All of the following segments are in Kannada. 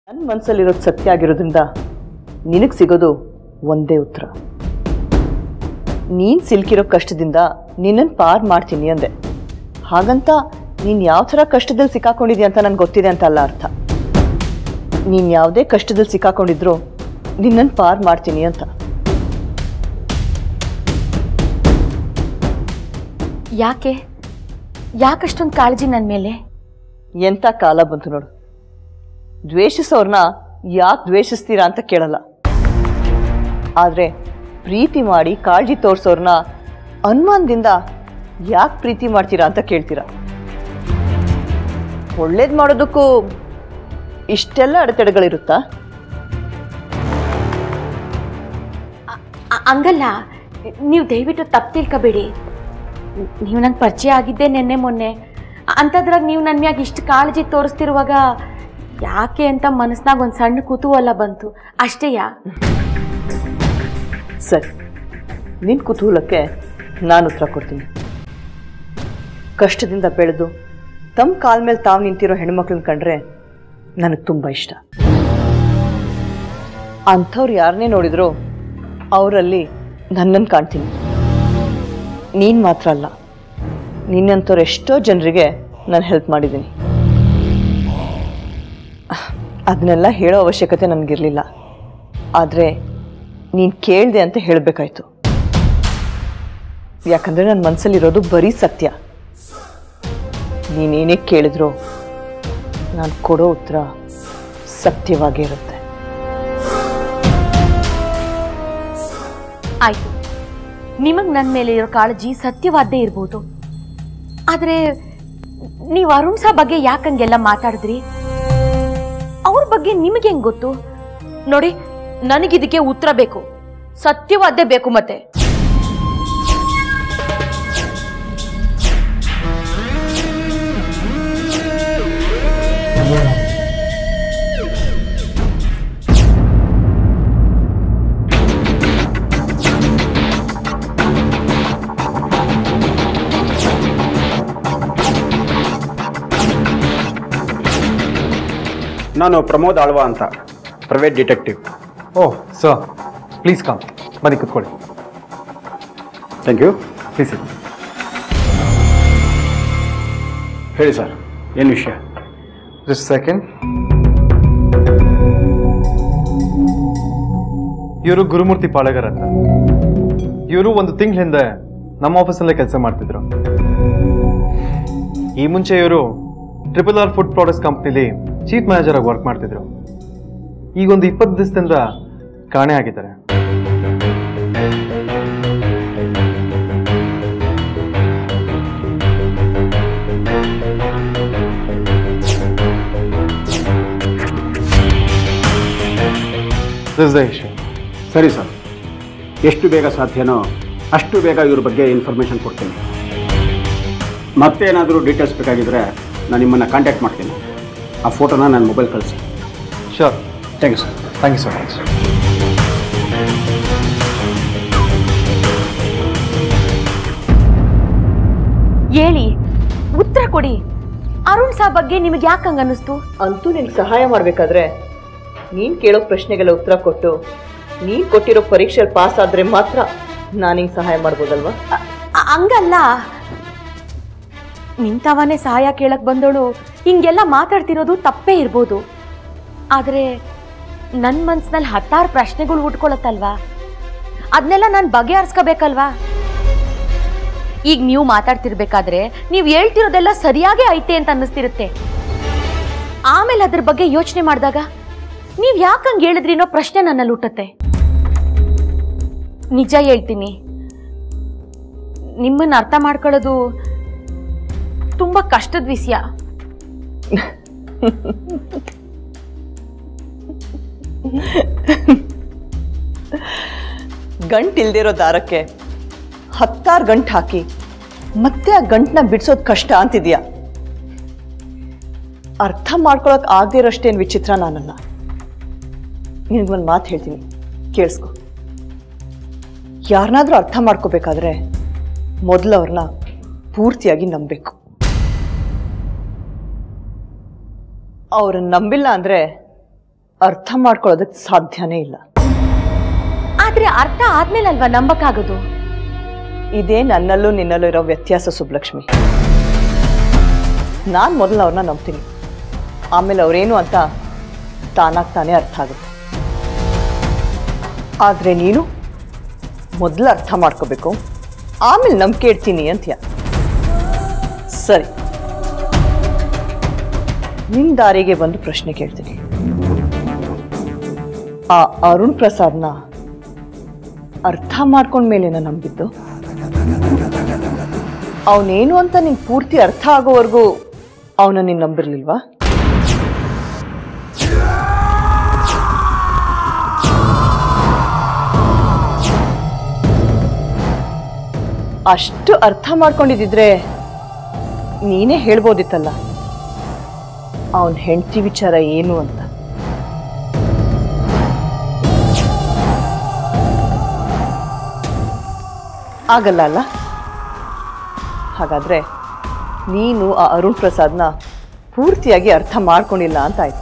ನನ್ನ ಮನಸ್ಸಲ್ಲಿರೋದು ಸತ್ಯ ಆಗಿರೋದ್ರಿಂದ ನಿನಗೆ ಸಿಗೋದು ಒಂದೇ ಉತ್ತರ ನೀನು ಸಿಲ್ಕಿರೋ ಕಷ್ಟದಿಂದ ನಿನ್ನನ್ನು ಪಾರ್ ಮಾಡ್ತೀನಿ ಅಂದೆ ಹಾಗಂತ ನೀನು ಯಾವ ಥರ ಕಷ್ಟದಲ್ಲಿ ಸಿಕ್ಕಾಕೊಂಡಿದ್ಯಾ ಅಂತ ನನಗೆ ಗೊತ್ತಿದೆ ಅಂತ ಅಲ್ಲ ಅರ್ಥ ನೀನು ಯಾವುದೇ ಕಷ್ಟದಲ್ಲಿ ಸಿಕ್ಕಾಕೊಂಡಿದ್ರು ನಿನ್ನನ್ನು ಪಾರ್ ಮಾಡ್ತೀನಿ ಅಂತ ಯಾಕೆ ಯಾಕಷ್ಟೊಂದು ಕಾಳಜಿ ನನ್ನ ಮೇಲೆ ಎಂಥ ಕಾಲ ಬಂತು ನೋಡು ದ್ವೇಷಿಸೋರ್ನ ಯಾಕೆ ದ್ವೇಷಿಸ್ತೀರಾ ಅಂತ ಕೇಳಲ್ಲ ಆದರೆ ಪ್ರೀತಿ ಮಾಡಿ ಕಾಳಜಿ ತೋರಿಸೋರ್ನ ಅನುಮಾನದಿಂದ ಯಾಕೆ ಪ್ರೀತಿ ಮಾಡ್ತೀರಾ ಅಂತ ಕೇಳ್ತೀರಾ ಒಳ್ಳೇದು ಮಾಡೋದಕ್ಕೂ ಇಷ್ಟೆಲ್ಲ ಅಡೆತಡೆಗಳಿರುತ್ತಾ ಅ- ಹಂಗಲ್ಲ ನೀವು ದಯವಿಟ್ಟು ತಪ್ಪು ತಿಳ್ಕೊಬೇಡಿ ನೀವು ನಂಗೆ ಪರಿಚಯ ಆಗಿದ್ದೆ ನಿನ್ನೆ ಮೊನ್ನೆ ಅಂಥದ್ರಾಗ ನೀವು ನನ್ನ ಮ್ಯಾಗ ಇಷ್ಟು ಕಾಳಜಿ ತೋರಿಸ್ತಿರುವಾಗ ಯಾಕೆ ಅಂತ ಮನಸ್ನಾಗ ಒಂದು ಸಣ್ಣ ಕುತೂಹಲ ಬಂತು ಅಷ್ಟೇಯಾ ಸರಿ ನಿನ್ನ ಕುತೂಹಲಕ್ಕೆ ನಾನು ಉತ್ತರ ಕೊಡ್ತೀನಿ ಕಷ್ಟದಿಂದ ಬೆಳೆದು ತಮ್ಮ ಕಾಲ ಮೇಲೆ ತಾವು ನಿಂತಿರೋ ಹೆಣ್ಮಕ್ಳನ್ನ ಕಂಡ್ರೆ ನನಗೆ ತುಂಬ ಇಷ್ಟ ಅಂಥವ್ರು ಯಾರನ್ನೇ ನೋಡಿದ್ರು ಅವರಲ್ಲಿ ನನ್ನನ್ನು ಕಾಣ್ತೀನಿ ನೀನು ಮಾತ್ರ ಅಲ್ಲ ನಿನ್ನಂಥವ್ರು ಎಷ್ಟೋ ಜನರಿಗೆ ನಾನು ಹೆಲ್ಪ್ ಮಾಡಿದ್ದೀನಿ ಅದನ್ನೆಲ್ಲ ಹೇಳೋ ಅವಶ್ಯಕತೆ ನನಗಿರಲಿಲ್ಲ ಆದರೆ ನೀನು ಕೇಳಿದೆ ಅಂತ ಹೇಳಬೇಕಾಯ್ತು ಯಾಕಂದರೆ ನನ್ನ ಮನಸ್ಸಲ್ಲಿರೋದು ಬರೀ ಸತ್ಯ ನೀನೇನೇ ಕೇಳಿದ್ರು ನಾನು ಕೊಡೋ ಉತ್ತರ ಸತ್ಯವಾಗೇ ಇರುತ್ತೆ ಆಯ್ತು ನಿಮಗೆ ನನ್ನ ಮೇಲೆ ಇರೋ ಕಾಳಜಿ ಸತ್ಯವಾದ್ದೇ ಇರ್ಬೋದು ಆದರೆ ನೀವು ಅರುಣ್ ಸಾ ಬಗ್ಗೆ ಯಾಕಂಗೆಲ್ಲ ಮಾತಾಡಿದ್ರಿ ಅವ್ರ ಬಗ್ಗೆ ನಿಮಗೆ ಹೆಂಗ್ ಗೊತ್ತು ನೋಡಿ ನನಗಿದಕ್ಕೆ ಉತ್ತರ ಬೇಕು ಸತ್ಯವಾದ್ದೇ ಬೇಕು ಮತ್ತೆ ನಾನು ಪ್ರಮೋದ್ ಆಳ್ವಾ ಅಂತ private detective oh sir please come ಬನ್ನಿ ಕುತ್ಕೊಳ್ಳಿ ಥ್ಯಾಂಕ್ ಯು ಪ್ಲೀಸ್ ಹೇಳಿ ಸರ್ ಏನು ವಿಷಯ ಜಸ್ಟ್ ಸೆಕೆಂಡ್ ಇವರು ಗುರುಮೂರ್ತಿ ಪಾಳೆಗಾರ್ ಅಂತ ಇವರು ಒಂದು ತಿಂಗಳ ಹಿಂದೆ ನಮ್ಮ ಆಫೀಸಲ್ಲೇ ಕೆಲಸ ಮಾಡ್ತಿದ್ರು ಈ ಮುಂಚೆ ಇವರು ಟ್ರಿಪಲ್ ಆರ್ ಫುಡ್ ಪ್ರಾಡಕ್ಟ್ಸ್ ಕಂಪ್ನಿಲಿ ಚೀಫ್ ಮ್ಯಾನೇಜರ್ ಆಗಿ ವರ್ಕ್ ಮಾಡ್ತಿದ್ರು ಈಗ ಒಂದು ಇಪ್ಪತ್ತು ದಿವಸದಿಂದ ಕಾಣೆ ಆಗಿದ್ದಾರೆ ದಿಸ್ ದ ಇಶ್ಯೂ ಸರಿ ಸರ್ ಎಷ್ಟು ಬೇಗ ಸಾಧ್ಯನೋ ಅಷ್ಟು ಬೇಗ ಇವ್ರ ಬಗ್ಗೆ ಇನ್ಫಾರ್ಮೇಷನ್ ಕೊಡ್ತೀನಿ ಮತ್ತೇನಾದರೂ ಡೀಟೇಲ್ಸ್ ಬೇಕಾಗಿದ್ದರೆ ನಾನು ನಿಮ್ಮನ್ನು ಕಾಂಟ್ಯಾಕ್ಟ್ ಮಾಡ್ತೀನಿ ಆ ಫೋಟೋನ ನನ್ನ ಮೊಬೈಲ್ ಕಳಿಸಿ sure thank you sir thank you so much ಹೇಳಿ ಉತ್ತರ ಕೊಡಿ ಅರುಣ್ ಸಾ ಬಗ್ಗೆ ನಿಮಗೆ ಯಾಕೆ ಹಂಗ ಅನ್ನಿಸ್ತು ಅಂತೂ ನಿನ್ಗೆ ಸಹಾಯ ಮಾಡಬೇಕಾದ್ರೆ ನೀನು ಕೇಳೋ ಪ್ರಶ್ನೆಗೆಲ್ಲ ಉತ್ತರ ಕೊಟ್ಟು ನೀನು ಕೊಟ್ಟಿರೋ ಪರೀಕ್ಷೆಯಲ್ಲಿ ಪಾಸ್ ಆದರೆ ಮಾತ್ರ ನಾನು ಹಿಂಗೆ ಸಹಾಯ ಮಾಡ್ಬೋದಲ್ವಾ ಅ- ಅ- ಹಂಗಲ್ಲ ನಿಂತವನೇ ಸಹಾಯ ಕೇಳಕ್ ಬಂದೋಳು ಹಿಂಗೆಲ್ಲ ಮಾತಾಡ್ತಿರೋದು ತಪ್ಪೇ ಇರ್ಬೋದು ಆದರೆ ನನ್ನ ಮನ್ಸಿನಲ್ಲಿ ಹತ್ತಾರು ಪ್ರಶ್ನೆಗಳು ಹುಟ್ಕೊಳತ್ತಲ್ವಾ ಅದನ್ನೆಲ್ಲ ನಾನು ಬಗೆಹರಿಸ್ಕೋಬೇಕಲ್ವಾ ಈಗ ನೀವು ಮಾತಾಡ್ತಿರ್ಬೇಕಾದ್ರೆ ನೀವು ಹೇಳ್ತಿರೋದೆಲ್ಲ ಸರಿಯಾಗೇ ಐತೆ ಅಂತ ಅನ್ನಿಸ್ತಿರುತ್ತೆ ಆಮೇಲೆ ಅದ್ರ ಬಗ್ಗೆ ಯೋಚನೆ ಮಾಡಿದಾಗ ನೀವು ಯಾಕಂಗೆ ಹೇಳಿದ್ರಿ ಅನ್ನೋ ಪ್ರಶ್ನೆ ನನ್ನಲ್ಲಿ ಹುಟ್ಟತ್ತೆ ನಿಜ ಹೇಳ್ತೀನಿ ನಿಮ್ಮನ್ನ ಅರ್ಥ ಮಾಡ್ಕೊಳ್ಳೋದು ತುಂಬಾ ಕಷ್ಟದ ವಿಷಯ ಗಂಟು ಇಲ್ದಿರೋ ದಾರಕ್ಕೆ ಹತ್ತಾರು ಗಂಟು ಹಾಕಿ ಮತ್ತೆ ಆ ಗಂಟನ್ನ ಬಿಡಿಸೋದು ಕಷ್ಟ ಅಂತಿದ್ಯಾ ಅರ್ಥ ಮಾಡ್ಕೊಳಕ್ ಆಗದೆ ಇರೋಷ್ಟೇನು ವಿಚಿತ್ರ ನಾನಲ್ಲ ನಿನಗೊಂದು ಮಾತು ಹೇಳ್ತೀನಿ ಕೇಳಿಸ್ಕೊ ಯಾರನ್ನಾದ್ರೂ ಅರ್ಥ ಮಾಡ್ಕೋಬೇಕಾದ್ರೆ ಮೊದಲು ಅವ್ರನ್ನ ಪೂರ್ತಿಯಾಗಿ ನಂಬಬೇಕು ಅವ್ರನ್ನ ನಂಬಿಲ್ಲ ಅಂದರೆ ಅರ್ಥ ಮಾಡ್ಕೊಳ್ಳೋದಕ್ಕೆ ಸಾಧ್ಯನೇ ಇಲ್ಲ ಆದ್ರೆ ಅರ್ಥ ಆದ್ಮೇಲೆ ಅಲ್ವಾ ನಂಬಕ್ಕಾಗೋದು ಇದೇ ನನ್ನಲ್ಲೂ ನಿನ್ನಲ್ಲೂ ಇರೋ ವ್ಯತ್ಯಾಸ ಸುಬ್ಲಕ್ಷ್ಮಿ ನಾನು ಮೊದಲು ಅವ್ರನ್ನ ನಂಬ್ತೀನಿ ಆಮೇಲೆ ಅವರೇನು ಅಂತ ತಾನಾಗ್ ತಾನೇ ಅರ್ಥ ಆಗುತ್ತೆ ಆದರೆ ನೀನು ಮೊದಲು ಅರ್ಥ ಮಾಡ್ಕೋಬೇಕು ಆಮೇಲೆ ನಂಬಿಕೆ ಇಡ್ತೀನಿ ಅಂತೀಯ ಸರಿ ನಿನ್ನ ದಾರಿಗೆ ಬಂದು ಪ್ರಶ್ನೆ ಕೇಳ್ತೀನಿ ಆ ಅರುಣ್ ಪ್ರಸಾದ್ನ ಅರ್ಥ ಮಾಡ್ಕೊಂಡ್ಮೇಲೇನ ನಂಬಿದ್ದು ಅವನೇನು ಅಂತ ನಿಂಗೆ ಪೂರ್ತಿ ಅರ್ಥ ಆಗೋವರೆಗೂ ಅವನ ನೀನು ನಂಬಿರ್ಲಿಲ್ವಾ ಅಷ್ಟು ಅರ್ಥ ಮಾಡ್ಕೊಂಡಿದ್ದಿದ್ರೆ ನೀನೇ ಹೇಳ್ಬೋದಿತ್ತಲ್ಲ ಅವನ ಹೆಂಡತಿ ವಿಚಾರ ಏನು ಅಂತ ಆಗಲ್ಲ ಅಲ್ಲ ಹಾಗಾದ್ರೆ ನೀನು ಆ ಅರುಣ್ ಪ್ರಸಾದ್ನ ಪೂರ್ತಿಯಾಗಿ ಅರ್ಥ ಮಾಡ್ಕೊಂಡಿಲ್ಲ ಅಂತ ಆಯ್ತು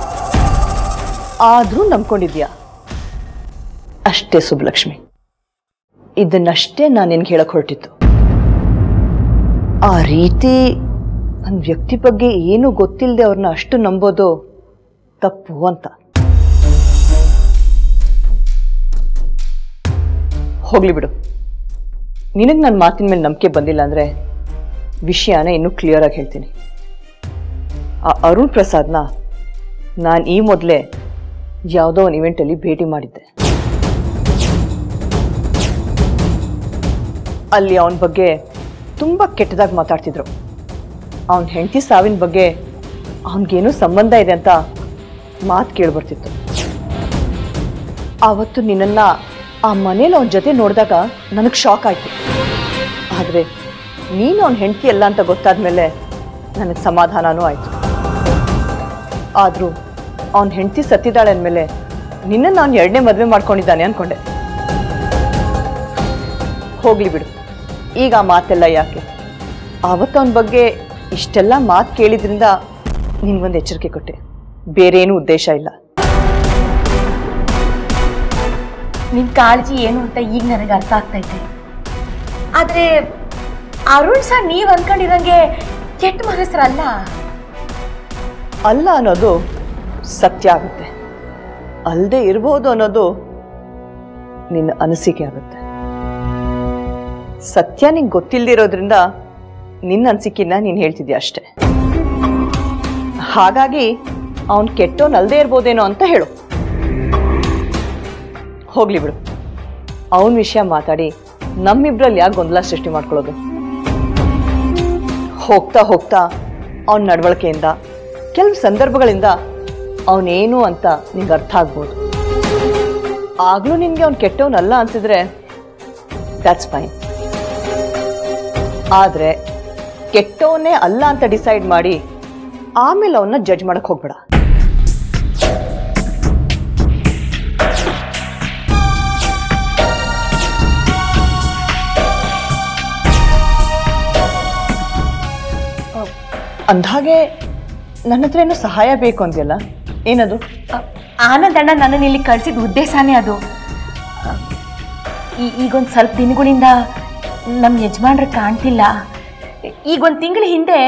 ಆದರೂ ನಂಬ್ಕೊಂಡಿದ್ಯಾ ಅಷ್ಟೇ ಸುಬ್ಲಕ್ಷ್ಮಿ ಇದನ್ನಷ್ಟೇ ನಾನು ನಿನ್ಗೆ ಹೇಳಕ್ ಹೊರಟಿತ್ತು ಆ ರೀತಿ ಒಂದು ವ್ಯಕ್ತಿ ಬಗ್ಗೆ ಏನು ಗೊತ್ತಿಲ್ಲದೆ ಅವ್ರನ್ನ ಅಷ್ಟು ನಂಬೋದು ತಪ್ಪು ಅಂತ ಹೋಗ್ಲಿ ಬಿಡು ನಿನಗೆ ನನ್ನ ಮಾತಿನ ಮೇಲೆ ನಂಬಿಕೆ ಬಂದಿಲ್ಲ ಅಂದರೆ ವಿಷಯನ ಇನ್ನೂ ಕ್ಲಿಯರಾಗಿ ಹೇಳ್ತೀನಿ ಆ ಅರುಣ್ ಪ್ರಸಾದ್ನ ನಾನು ಈ ಮೊದಲೇ ಯಾವುದೋ ಒಂದು ಇವೆಂಟಲ್ಲಿ ಭೇಟಿ ಮಾಡಿದ್ದೆ ಅಲ್ಲಿ ಅವನ ಬಗ್ಗೆ ತುಂಬ ಕೆಟ್ಟದಾಗಿ ಮಾತಾಡ್ತಿದ್ರು ಅವನ ಹೆಂಡತಿ ಸಾವಿನ ಬಗ್ಗೆ ಅವನಿಗೇನೋ ಸಂಬಂಧ ಇದೆ ಅಂತ ಮಾತು ಕೇಳಿಬರ್ತಿತ್ತು ಆವತ್ತು ನಿನ್ನನ್ನು ಆ ಮನೇಲಿ ಅವನ ಜೊತೆ ನೋಡಿದಾಗ ನನಗೆ ಶಾಕ್ ಆಯಿತು ಆದರೆ ನೀನು ಅವನ ಹೆಂಡತಿ ಅಲ್ಲ ಅಂತ ಗೊತ್ತಾದ ಮೇಲೆ ನನಗೆ ಸಮಾಧಾನನೂ ಆಯಿತು ಆದರೂ ಅವನ ಹೆಂಡತಿ ಸತ್ತಿದ್ದಾಳೆ ಅಂದಮೇಲೆ ನಿನ್ನನ್ನು ಅವನು ಎರಡನೇ ಮದುವೆ ಮಾಡ್ಕೊಂಡಿದ್ದಾನೆ ಅಂದ್ಕೊಂಡೆ ಹೋಗ್ಲಿ ಬಿಡು ಈಗ ಆ ಮಾತೆಲ್ಲ ಯಾಕೆ ಆವತ್ತು ಅವನ ಬಗ್ಗೆ ಇಷ್ಟೆಲ್ಲ ಮಾತು ಕೇಳಿದ್ರಿಂದ ನಿನ್ಗೊಂದು ಎಚ್ಚರಿಕೆ ಕೊಟ್ಟೆ ಬೇರೆ ಏನೂ ಉದ್ದೇಶ ಇಲ್ಲ ನಿನ್ ಕಾಳಜಿ ಏನು ಅಂತ ಈಗ ನನಗೆ ಅರ್ಥ ಆಗ್ತೈತೆ ಆದ್ರೆ ಅರುಣ್ ಸರ್ ನೀವ್ ಅನ್ಕೊಂಡಿರಂಗೆ ಕೆಟ್ಟ ಮನಸ್ಸರಲ್ಲ ಅಲ್ಲ ಅನ್ನೋದು ಸತ್ಯ ಆಗುತ್ತೆ ಅಲ್ಲದೆ ಇರ್ಬೋದು ಅನ್ನೋದು ನಿನ್ನ ಅನಿಸಿಕೆ ಆಗುತ್ತೆ ಸತ್ಯ ನಿಂಗೆ ಗೊತ್ತಿಲ್ಲದಿರೋದ್ರಿಂದ ನಿನ್ನ ಅನಿಸಿಕೆನ ನೀನು ಹೇಳ್ತಿದ್ಯಾ ಅಷ್ಟೆ ಹಾಗಾಗಿ ಅವನು ಕೆಟ್ಟೋನಲ್ದೇ ಇರ್ಬೋದೇನೋ ಅಂತ ಹೇಳು ಹೋಗ್ಲಿ ಬಿಡು ಅವನ ವಿಷಯ ಮಾತಾಡಿ ನಮ್ಮಿಬ್ರಲ್ಲಿ ಯಾಕೆ ಗೊಂದಲ ಸೃಷ್ಟಿ ಮಾಡ್ಕೊಳ್ಳೋದು ಹೋಗ್ತಾ ಹೋಗ್ತಾ ಅವನ ನಡವಳಿಕೆಯಿಂದ ಕೆಲವು ಸಂದರ್ಭಗಳಿಂದ ಅವನೇನು ಅಂತ ನಿಂಗೆ ಅರ್ಥ ಆಗ್ಬೋದು ಆಗಲೂ ನಿನಗೆ ಅವ್ನು ಕೆಟ್ಟವನಲ್ಲ ಅನ್ಸಿದ್ರೆ ದ್ಯಾಟ್ಸ್ ಫೈನ್ ಆದರೆ ಕೆಟ್ಟವನೇ ಅಲ್ಲ ಅಂತ ಡಿಸೈಡ್ ಮಾಡಿ ಆಮೇಲೆ ಅವನ್ನ ಜಡ್ಜ್ ಮಾಡಕ್ ಹೋಗ್ಬೇಡ ಅಂದ್ಹಾಗೆ ನನ್ನ ಹತ್ರ ಏನೋ ಸಹಾಯ ಬೇಕು ಅಂದ್ಯಲ್ಲ ಏನದು ಅ, ಆನಂದ್ ಅಣ್ಣ ನನ್ನನ್ನು ಇಲ್ಲಿ ಕಳ್ಸಿದ ಉದ್ದೇಶನೇ ಅದು ಅ, ಈ- ಈಗೊಂದು ಸ್ವಲ್ಪ ದಿನಗಳಿಂದ ನಮ್ಮ ಯಜಮಾನ್ರು ಕಾಣ್ತಿಲ್ಲ ಈಗ ಒಂದು ತಿಂಗಳ ಹಿಂದೆ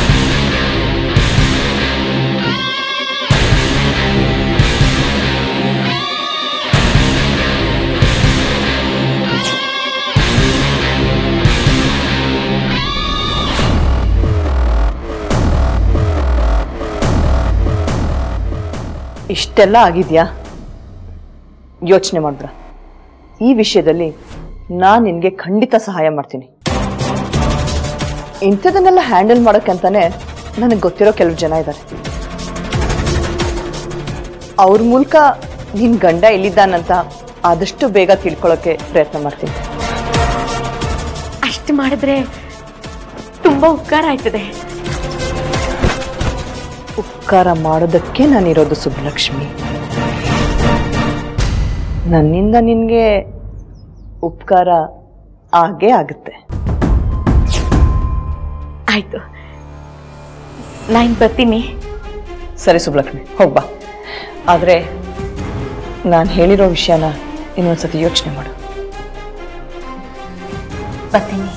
ಇಷ್ಟೆಲ್ಲ ಆಗಿದ್ಯಾ ಯೋಚನೆ ಮಾಡಿದ್ರ ಈ ವಿಷಯದಲ್ಲಿ ನಾನು ನಿನಗೆ ಖಂಡಿತ ಸಹಾಯ ಮಾಡ್ತೀನಿ ಇಂಥದನ್ನೆಲ್ಲ ಹ್ಯಾಂಡಲ್ ಮಾಡೋಕ್ಕಂತಾನೆ ನನಗೆ ಗೊತ್ತಿರೋ ಕೆಲವು ಜನ ಇದ್ದಾರೆ ಅವ್ರ ಮೂಲಕ ನಿನ್ನ ಗಂಡ ಎಲ್ಲಿದ್ದಾನಂತ ಆದಷ್ಟು ಬೇಗ ತಿಳ್ಕೊಳ್ಳೋಕೆ ಪ್ರಯತ್ನ ಮಾಡ್ತೀನಿ ಅಷ್ಟು ಮಾಡಿದ್ರೆ ತುಂಬ ಉಪಕಾರ ಆಯ್ತದೆ ಉಪಕಾರ ಮಾಡೋದಕ್ಕೆ ನಾನಿರೋದು ಸುಬ್ಬಲಕ್ಷ್ಮಿ ನನ್ನಿಂದ ನಿನಗೆ ಉಪಕಾರ ಆಗೇ ಆಗುತ್ತೆ ಆಯ್ತು ನಾನು ಬರ್ತೀನಿ ಸರಿ ಸುಬ್ಬಲಕ್ಷ್ಮಿ ಹೋಗ್ಬಾ ಆದರೆ ನಾನು ಹೇಳಿರೋ ವಿಷಯನ ಇನ್ನೊಂದ್ಸತಿ ಯೋಚನೆ ಮಾಡು ಬರ್ತೀನಿ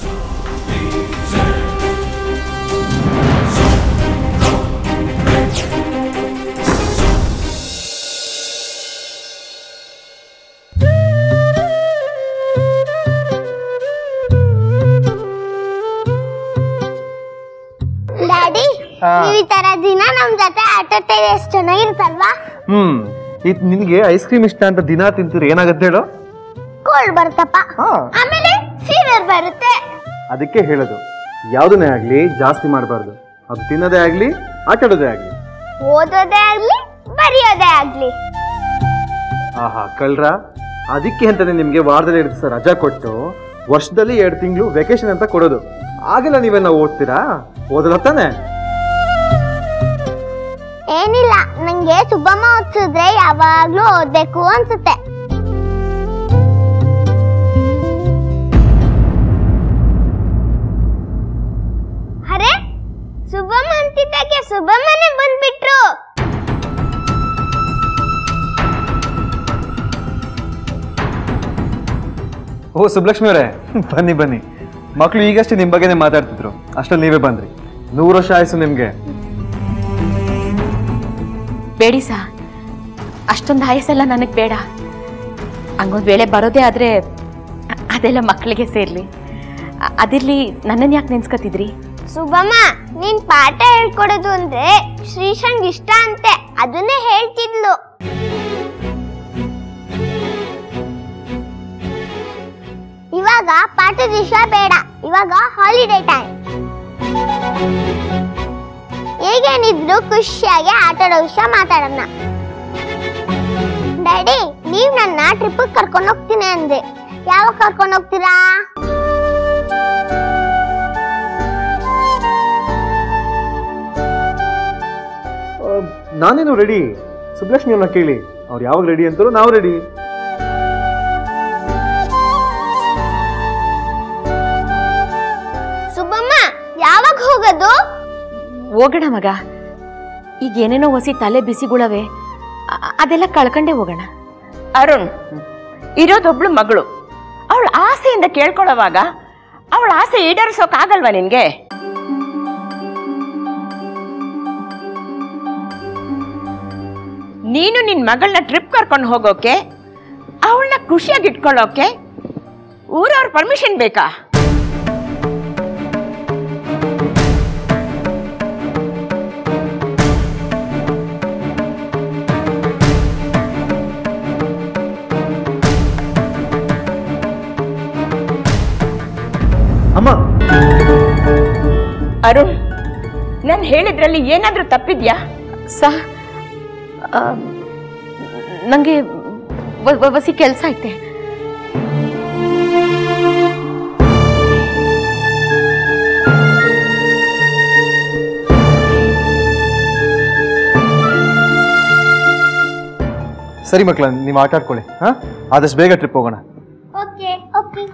ಡ್ಯಾಡಿ ನೀವ್ ಈ ತರ ದಿನ ನಮ್ ಜೊತೆ ಆಟ ಆಡ್ತಿದ್ರೆ ಎಷ್ಟ್ ಚೆನ್ನಾಗಿರುತ್ತಲ್ವಾ ಹ್ಮ್ ಇದು ನಿನಗೆ ಐಸ್ ಕ್ರೀಮ್ ಇಷ್ಟ ಅಂತ ದಿನ ತಿಂತಿದ್ರೆ ಏನಾಗುತ್ತೆ ಹೇಳು ಕೋಲ್ಡ್ ಬರುತ್ತಪ್ಪ ಹಾ. ಆಮೇಲೆ ಫೀವರ್ ಬರುತ್ತೆ ಅದಕ್ಕೆ ಹೇಳೋದು ಯಾವುದನ್ನೇ ಆಗಲಿ ಜಾಸ್ತಿ ಮಾಡಬಾರ್ದು ಅದು ತಿನ್ನೋದೇ ಆಗಲಿ ಆಟಾಡೋದೇ ಆಗಲಿ ಓದೋದೇ ಆಗ್ಲಿ ಬರೆಯೋದೇ ಆಗ್ಲಿ ಆಹಾ ಕಳ್ರ ಅದಕ್ಕೆ ಅಂತಾನೆ ನಿಮಗೆ ವಾರದಲ್ಲಿ ಎರಡು ದಿವಸ ರಜಾ ಕೊಟ್ಟು ವರ್ಷದಲ್ಲಿ ಎರಡು ತಿಂಗಳು ವೆಕೇಶನ್ ಅಂತ ಕೊಡೋದು ಆಗೆಲ್ಲ ನೀವೆಲ್ಲ ಓದ್ತೀರಾ ಓದಲ್ಲ ತಾನೆ ಏನಿಲ್ಲ ನಂಗೆ ಸುಬ್ಬಮ್ಮ ಓದ್ಸಿದ್ರೆ ಯಾವಾಗ್ಲೂ ಓದ್ಬೇಕು ಅನ್ಸುತ್ತೆ ಅರೆ ಸುಬ್ಬಮ್ಮ ಅಂತಿದ್ದಕ್ಕೆ ಸುಬ್ಬಮ್ಮನೆ ಬಂದ್ಬಿಟ್ರು ಓ ಸುಬ್ಲಕ್ಷ್ಮಿ ಅವರೇ ಬನ್ನಿ ಬನ್ನಿ ಮಕ್ಕಳು ಈಗಷ್ಟೇ ನಿಮ್ಮ ಬಗ್ಗೆನೇ ಮಾತಾಡ್ತಿದ್ರು ಅಷ್ಟರಲ್ಲಿ ನೀವೇ ಬಂದ್ರಿ ನೂರು ವರ್ಷ ಆಯ್ಸು ನಿಮಗೆ ಬೇಡಿ ಸಾ ಅಷ್ಟೊಂದು ಆಯಸ್ಸೆಲ್ಲ ನನಗೆ ಬೇಡ ಹಂಗೊಂದು ವೇಳೆ ಬರೋದೇ ಆದರೆ ಅದೆಲ್ಲ ಮಕ್ಕಳಿಗೆ ಸೇರಲಿ ಅದಿರಲಿ ನನ್ನನ್ನು ಯಾಕೆ ನೆನ್ಸ್ಕೊತಿದ್ರಿ ಸುಬ್ಬಮ್ಮ ನೀನ್ ಪಾಠ ಹೇಳ್ಕೊಡೋದು ಅಂದ್ರೆ ಶ್ರೀಶಂಗ್ ಇಷ್ಟ ಅಂತೆ ಅದನ್ನೇ ಹೇಳ್ತಿದ್ಲು ಇವಾಗ ಪಾಠದ ವಿಷಯ ಬೇಡ ಇವಾಗ ಹಾಲಿಡೇ ಟೈಮ್ ಹೇಗೇನಿದ್ರು ಖುಷಿಯಾಗಿ ಆಟ ಆಡೋ ವಿಷಯ ಮಾತಾಡೋಣ ಡ್ಯಾಡಿ ನೀವ್ ನನ್ನ ಟ್ರಿಪ್ ಕರ್ಕೊಂಡು ಹೋಗ್ತೀನಿ ಅಂದೆ ಯಾವಾಗ ಕರ್ಕೊಂಡು ಹೋಗ್ತೀರಾ ನಾನೇನು ರೆಡಿ ಸುಬ್ಲಕ್ಷ್ಮಿ ಅವ್ರನ್ನ ಕೇಳಿ ಅವ್ರು ಯಾವಾಗ ರೆಡಿ ಅಂತಾರೋ ನಾವು ರೆಡಿ ಸುಬ್ಬಮ್ಮ ಯಾವಾಗ ಹೋಗೋದು ಹೋಗೋಣ ಮಗ ಈಗ ಏನೇನೋ ಹೊಸಿ ತಲೆ ಬಿಸಿಗುಳವೆ ಅ- ಅದೆಲ್ಲ ಕಳ್ಕೊಂಡೇ ಹೋಗೋಣ ಅರುಣ್ ಇರೋದೊಬ್ಳು ಮಗಳು ಅವಳ ಆಸೆಯಿಂದ ಕೇಳ್ಕೊಳ್ಳೋವಾಗ ಅವಳ ಆಸೆ ಈಡೇರಿಸೋಕ್ಕಾಗಲ್ವಾ ನಿನಗೆ ನೀನು ನಿನ್ನ ಮಗಳನ್ನ ಟ್ರಿಪ್ ಕರ್ಕೊಂಡು ಹೋಗೋಕೆ ಅವಳನ್ನ ಖುಷಿಯಾಗಿ ಇಟ್ಕೊಳ್ಳೋಕೆ ಊರವ್ರ ಪರ್ಮಿಷನ್ ಬೇಕಾ ಅಮ್ಮ ಅರುಣ್ ನಾನು ಹೇಳಿದ್ರಲ್ಲಿ ಏನಾದರೂ ತಪ್ಪಿದ್ಯಾ ಸಾ ನನಗೆ ವಸಿ ಕೆಲಸ ಐತೆ ಸರಿ ಮಕ್ಕಳ ನೀವು ಆಟ ಆಡ್ಕೊಳ್ಳಿ ಹಾ ಆದಷ್ಟು ಬೇಗ ಟ್ರಿಪ್ ಹೋಗೋಣ ಓಕೆ ಓಕೆ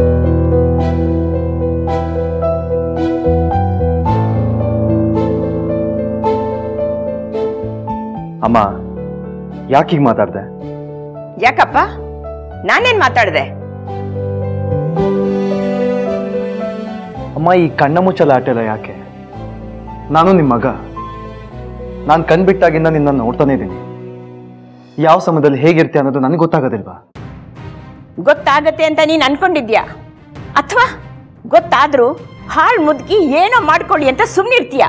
ಅಮ್ಮ ಯಾಕೆ ಹೀಗೆ ಮಾತಾಡ್ದೆ ಯಾಕಪ್ಪ ನಾನೇನು ಮಾತಾಡಿದೆ ಅಮ್ಮ ಈ ಕಣ್ಣ ಮುಚ್ಚಲ ಆಟ ಎಲ್ಲ ಯಾಕೆ ನಾನು ನಿಮ್ಮ ಮಗ ನಾನು ಕಣ್ಬಿಟ್ಟಾಗಿಂದ ನಿನ್ನ ನೋಡ್ತಾನೆ ಇದ್ದೀನಿ ಯಾವ ಸಮಯದಲ್ಲಿ ಹೇಗಿರ್ತೀಯ ಅನ್ನೋದು ನನಗೆ ಗೊತ್ತಾಗೋದಿಲ್ವಾ ಗೊತ್ತಾಗತ್ತೆ ಅಂತ ನೀನು ಅನ್ಕೊಂಡಿದ್ಯಾ ಅಥವಾ ಗೊತ್ತಾದ್ರೂ ಹಾಳು ಮುದುಕಿ ಏನೋ ಮಾಡ್ಕೊಳ್ಳಿ ಅಂತ ಸುಮ್ಮನಿರ್ತೀಯ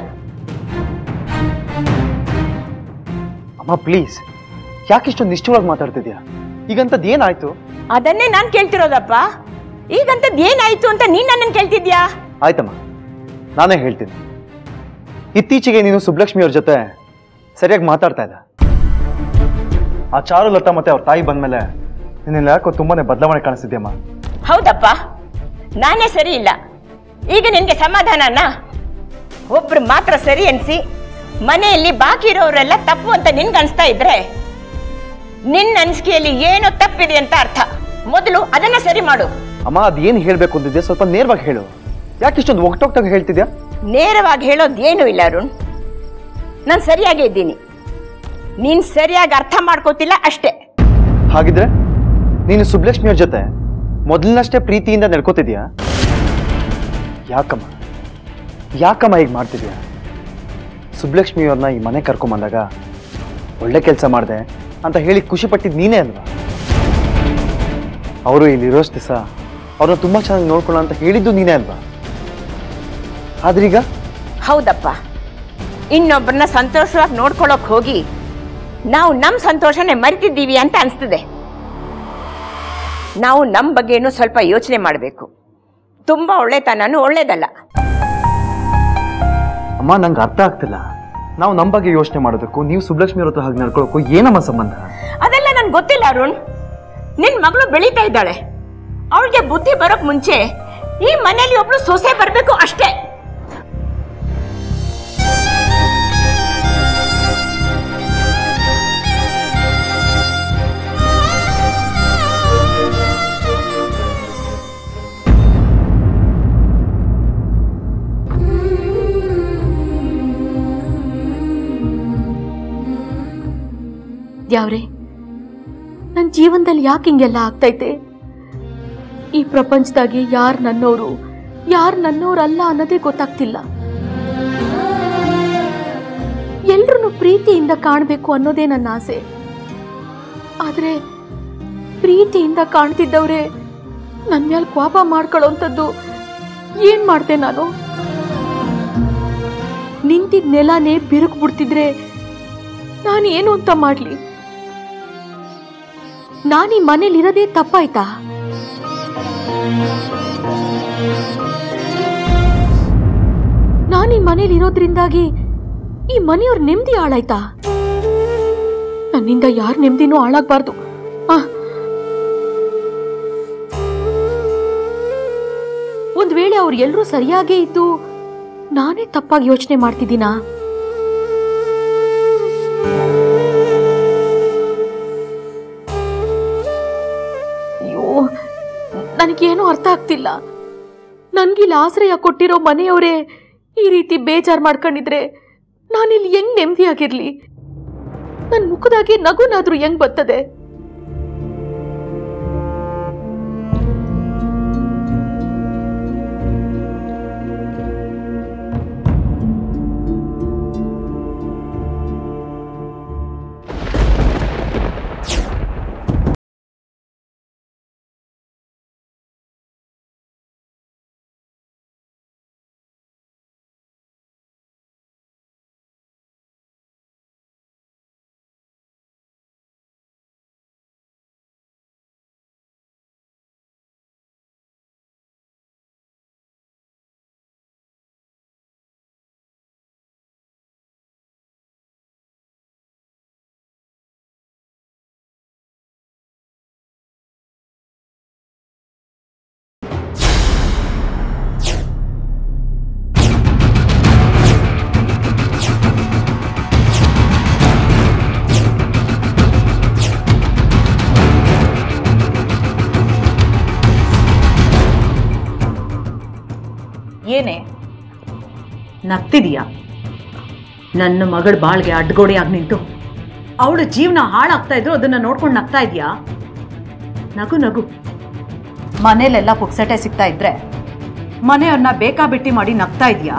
ಅಮ್ಮ ಪ್ಲೀಸ್ ಯಾಕೆ ಇಷ್ಟೊಂದು ನಿಷ್ಠವಾಗಿ ಮಾತಾಡ್ತಿದ್ಯಾ ಈಗಂತದ್ದು ಏನಾಯ್ತು ಅದನ್ನೇ ನಾನು ಕೇಳ್ತಿರೋದಪ್ಪ ಈಗಂತದ್ದು ಏನಾಯ್ತು ಅಂತ ನೀನು ನನ್ನನ್ನು ಕೇಳ್ತಿದ್ಯಾ ಆಯ್ತಮ್ಮ ನಾನೇ ಹೇಳ್ತೀನಿ ಇತ್ತೀಚೆಗೆ ನೀನು ಸುಬ್ಲಕ್ಷ್ಮಿ ಅವ್ರ ಜೊತೆ ಸರಿಯಾಗಿ ಮಾತಾಡ್ತಾ ಇಲ್ಲ ಆ ಚಾರುಲತಾ ಮತ್ತೆ ಅವ್ರ ತಾಯಿ ಬಂದ್ಮೇಲೆ ನಿನ್ನ ಯಾಕೋ ತುಂಬಾನೇ ಬದಲಾವಣೆ ಕಾಣಿಸ್ತಿದ್ಯಮ್ಮ ಹೌದಪ್ಪ ನಾನೇ ಸರಿ ಇಲ್ಲ ಈಗ ನಿನಗೆ ಸಮಾಧಾನನಾ ಒಬ್ರು ಮಾತ್ರ ಸರಿ ಅನ್ಸಿ ಮನೆಯಲ್ಲಿ ಬಾಕಿ ಇರೋರೆಲ್ಲ ತಪ್ಪು ಅಂತ ನಿನ್ಗೆ ಅನ್ಸ್ತಾ ಇದ್ರೆ ನಿನ್ನ ಅನಿಸಿಕೆಯಲ್ಲಿ ಏನೋ ತಪ್ಪಿದೆ ಅಂತ ಅರ್ಥ ಮೊದಲು ಅದನ್ನ ಸರಿ ಮಾಡು ಅಮ್ಮ ಅದೇನು ಹೇಳ್ಬೇಕು ಅಂತಿದ್ಯಾ ಸ್ವಲ್ಪ ನೇರವಾಗಿ ಹೇಳು ಯಾಕೆ ಇಷ್ಟೊಂದು ಒಗ್ಟೊಗ್ಟಾಗ ಹೇಳ್ತಿದ್ಯಾ ನೇರವಾಗಿ ಹೇಳೋದು ಏನೂ ಇಲ್ಲ ಅರುಣ್ ನಾನು ಸರಿಯಾಗೇ ಇದ್ದೀನಿ ನೀನ್ ಸರಿಯಾಗಿ ಅರ್ಥ ಮಾಡ್ಕೋತಿಲ್ಲ ಅಷ್ಟೇ ಹಾಗಿದ್ರೆ ನೀನು ಸುಬ್ಲಕ್ಷ್ಮಿಯವ್ರ ಜೊತೆ ಮೊದಲಿನಷ್ಟೇ ಪ್ರೀತಿಯಿಂದ ನಡ್ಕೋತಿದ್ಯಾ ಯಾಕಮ್ಮ ಯಾಕಮ್ಮ ಹೀಗೆ ಮಾಡ್ತಿದ್ಯಾ ಸುಬ್ಲಕ್ಷ್ಮಿಯವ್ರನ್ನ ಈ ಮನೆ ಕರ್ಕೊಂಬಂದಾಗ ಒಳ್ಳೆ ಕೆಲಸ ಮಾಡಿದೆ ಅಂತ ಹೇಳಿ ಖುಷಿ ಪಟ್ಟಿದ್ದು ನೀನೇ ಅಲ್ವಾ ಅವರು ಇಲ್ಲಿ ಇರೋಷ್ಟು ದಿವಸ ಅವ್ರನ್ನ ತುಂಬ ಚೆನ್ನಾಗಿ ನೋಡ್ಕೊಳ್ಳೋ ಅಂತ ಹೇಳಿದ್ದು ನೀನೇ ಅಲ್ವಾ ಆದ್ರೀಗ ಹೌದಪ್ಪ ಇನ್ನೊಬ್ಬರನ್ನ ಸಂತೋಷವಾಗಿ ನೋಡ್ಕೊಳಕ್ ಹೋಗಿ ನಾವು ನಮ್ಮ ಸಂತೋಷನೇ ಮರಿತಿದ್ದೀವಿ ಅಂತ ಅನಿಸ್ತದೆ ನಾವು ನಮ್ಮ ಬಗ್ಗೆನೂ ಸ್ವಲ್ಪ ಯೋಚನೆ ಮಾಡಬೇಕು ತುಂಬ ಒಳ್ಳೆತನನೂ ಒಳ್ಳೇದಲ್ಲ ಅಮ್ಮ ನಂಗೆ ಅರ್ಥ ಆಗ್ತಿಲ್ಲ ನಾವು ನಮ್ಮ ಬಗ್ಗೆ ಯೋಚನೆ ಮಾಡೋದಕ್ಕೂ ನೀವು ಸುಬ್ಲಕ್ಷ್ಮಿ ಅವ್ರ ಹತ್ರ ಹಾಗೆ ನಡ್ಕೊಳ್ಳೋಕ್ಕೂ ಏನಮ್ಮ ಸಂಬಂಧ ಅದೆಲ್ಲ ನನ್ಗೆ ಗೊತ್ತಿಲ್ಲ ಅರುಣ್ ನಿನ್ ಮಗಳು ಬೆಳೀತಾ ಇದ್ದಾಳೆ ಅವಳಿಗೆ ಬುದ್ಧಿ ಬರೋಕ್ ಮುಂಚೆ ಈ ಮನೆಯಲ್ಲಿ ಒಬ್ಳು ಸೊಸೆ ಬರಬೇಕು ಅಷ್ಟೇ ದ್ಯಾವ್ರೆ ನನ್ನ ಜೀವನದಲ್ಲಿ ಯಾಕೆ ಹಿಂಗೆಲ್ಲ ಆಗ್ತೈತೆ ಈ ಪ್ರಪಂಚದಾಗೆ ಯಾರು ನನ್ನವರು ಯಾರು ನನ್ನೋರಲ್ಲ ಅನ್ನೋದೇ ಗೊತ್ತಾಗ್ತಿಲ್ಲ ಎಲ್ರೂ ಪ್ರೀತಿಯಿಂದ ಕಾಣಬೇಕು ಅನ್ನೋದೇ ನನ್ನ ಆಸೆ ಆದ್ರೆ ಪ್ರೀತಿಯಿಂದ ಕಾಣ್ತಿದ್ದವ್ರೆ ನನ್ನ ಮೇಲೆ ಕೋಪ ಮಾಡ್ಕೊಳ್ಳೋಂಥದ್ದು ಏನ್ ಮಾಡ್ದೆ ನಾನು ನಿಂತಿದ್ ನೆಲನೇ ಬಿರುಕು ಬಿಡ್ತಿದ್ರೆ ನಾನು ಏನು ಅಂತ ಮಾಡ್ಲಿ ನಾನು ಈ ಮನೇಲಿರೋದೇ ತಪ್ಪಾಯ್ತಾ ನಾನು ಈ ಮನೇಲಿ ಇರೋದ್ರಿಂದಾಗಿ ಈ ಮನೆಯವ್ರ ನೆಮ್ಮದಿ ಹಾಳಾಯ್ತಾ ನನ್ನಿಂದ ಯಾರ ನೆಮ್ಮದಿನೂ ಹಾಳಾಗ್ಬಾರ್ದು ಆ. ಒಂದ್ ವೇಳೆ ಅವ್ರು ಎಲ್ರೂ ಸರಿಯಾಗೇ ಇದ್ದು ನಾನೇ ತಪ್ಪಾಗಿ ಯೋಚನೆ ಮಾಡ್ತಿದ್ದೀನಾ ಅಯ್ಯೋ ನನಗೇನು ಅರ್ಥ ಆಗ್ತಿಲ್ಲ ನನ್ಗಿಲ್ಲಿ ಆಶ್ರಯ ಕೊಟ್ಟಿರೋ ಮನೆಯವರೇ ಈ ರೀತಿ ಬೇಜಾರು ಮಾಡ್ಕೊಂಡಿದ್ರೆ ನಾನಿಲ್ಲಿ ಹೆಂಗ್ ನೆಮ್ಮದಿಯಾಗಿರ್ಲಿ ನನ್ನ ಮುಖದಾಗೆ ನಗುನಾದ್ರೂ ಹೆಂಗ್ ಬರ್ತದೆ ಏನೇ ನಗ್ತಿದೀಯಾ ನನ್ನ ಮಗಳ ಬಾಳ್ಗೆ ಅಡ್ಗೋಡೆಯಾಗಿ ನಿಂತು ಅವಳ ಜೀವನ ಹಾಳಾಗ್ತಾ ಇದ್ರು ಅದನ್ನ ನೋಡ್ಕೊಂಡು ನಗ್ತಾ ಇದೀಯಾ ನಗು ನಗು ಮನೇಲೆಲ್ಲ ಪುಕ್ಸಟೆ ಸಿಗ್ತಾ ಇದ್ರೆ ಮನೆಯವ್ರನ್ನ ಬೇಕಾಬಿಟ್ಟಿ ಮಾಡಿ ನಗ್ತಾ ಇದೀಯಾ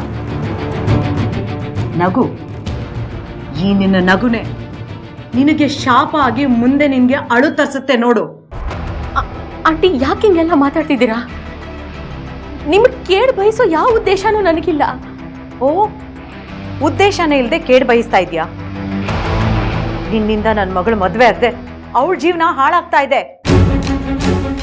ನಗು ಈ ನಿನ್ನ ನಗುನೆ ನಿನಗೆ ಶಾಪ ಆಗಿ ಮುಂದೆ ನಿನ್ಗೆ ಅಳು ತರಿಸುತ್ತೆ ನೋಡು ಆ- ಆಂಟಿ ಯಾಕೆ ಹಿಂಗೆಲ್ಲ ಮಾತಾಡ್ತಿದ್ದೀರಾ ನಿಮಗೆ ಕೇಳಿ ಬಯಸೋ ಯಾವ ಉದ್ದೇಶನೂ ನನಗಿಲ್ಲ ಓ ಉದ್ದೇಶನೇ ಇಲ್ಲದೆ ಕೇಡ್ ಬಯಸ್ತಾ ಇದೆಯಾ ನಿನ್ನಿಂದ ನನ್ನ ಮಗಳು ಮದುವೆ ಆಗದೆ ಅವಳ ಜೀವನ ಹಾಳಾಗ್ತಾ ಇದೆ